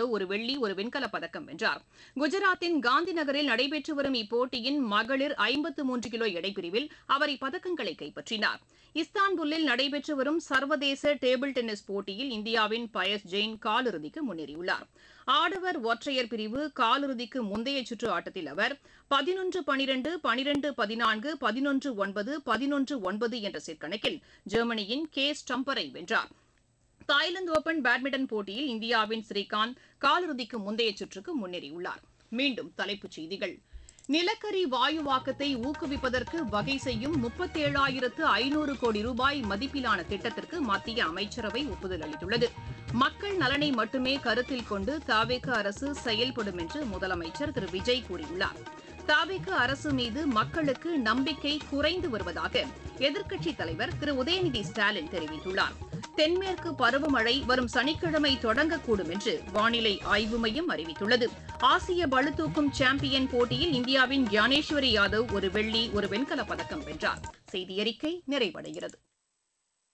யாதவ் ஒரு வெள்ளி ஒரு வெண்கலப் பதக்கம் வென்றார் குஜராத்தின் காந்தி நகரில் நடைபெற்று வரும் இப்போட்டியின் மகளிர் ஐம்பத்து மூன்று கிலோ எடைப்பிரிவில் அவர் இப்பதக்கங்களை கைப்பற்றினார் இஸ்தான்புல்லில் நடைபெற்று வரும் சர்வதேச டேபிள் டென்னிஸ் போட்டியில் இந்தியாவின் பயஸ் ஜெயின் காலிறுதிக்கு முன்னேறியுள்ளார் ஆடவர் ஒற்றையர் பிரிவு காலிறுதிக்கு முந்தைய சுற்று ஆட்டத்தில் அவர் பதினொன்று பனிரெண்டு பனிரெண்டு பதினான்கு பதினொன்று ஒன்பது பதினொன்று ஒன்பது என்ற செட் கணக்கில் ஜெர்மனியின் கே ஸ்டம்பரை வென்றார் தாய்லாந்து ஓபன் பேட்மிண்டன் போட்டியில் இந்தியாவின் ஸ்ரீகாந்த் காலிறுதிக்கு முந்தைய சுற்றுக்கு முன்னேறியுள்ளார் மீண்டும் தலைப்புச் செய்திகள் நிலக்கரி வாயுவாக்கத்தை ஊக்குவிப்பதற்கு வகை செய்யும் முப்பத்தேழாயிரத்து ஐநூறு கோடி ரூபாய் மதிப்பிலான திட்டத்திற்கு மத்திய அமைச்சரவை ஒப்புதல் அளித்துள்ளது மக்கள் நலனை மட்டுமே கருத்தில் கொண்டு தாவேக அரசு செயல்படும் என்று முதலமைச்சர் திரு விஜய் கூறியுள்ளார் தாவேக அரசு மீது மக்களுக்கு நம்பிக்கை குறைந்து வருவதாக எதிர்க்கட்சித் தலைவர் திரு உதயநிதி ஸ்டாலின் தெரிவித்துள்ளார் தென்மேற்கு பருவமழை வரும் சனிக்கிழமை தொடங்கக்கூடும் என்று வானிலை ஆய்வு மையம் அறிவித்துள்ளது ஆசிய பளுதூக்கும் சாம்பியன் போட்டியில் இந்தியாவின் ஞானேஸ்வரி யாதவ் ஒரு வெள்ளி ஒரு வெண்கலப் பதக்கம் வென்றார் செய்தியறிக்கை நிறைவடைகிறது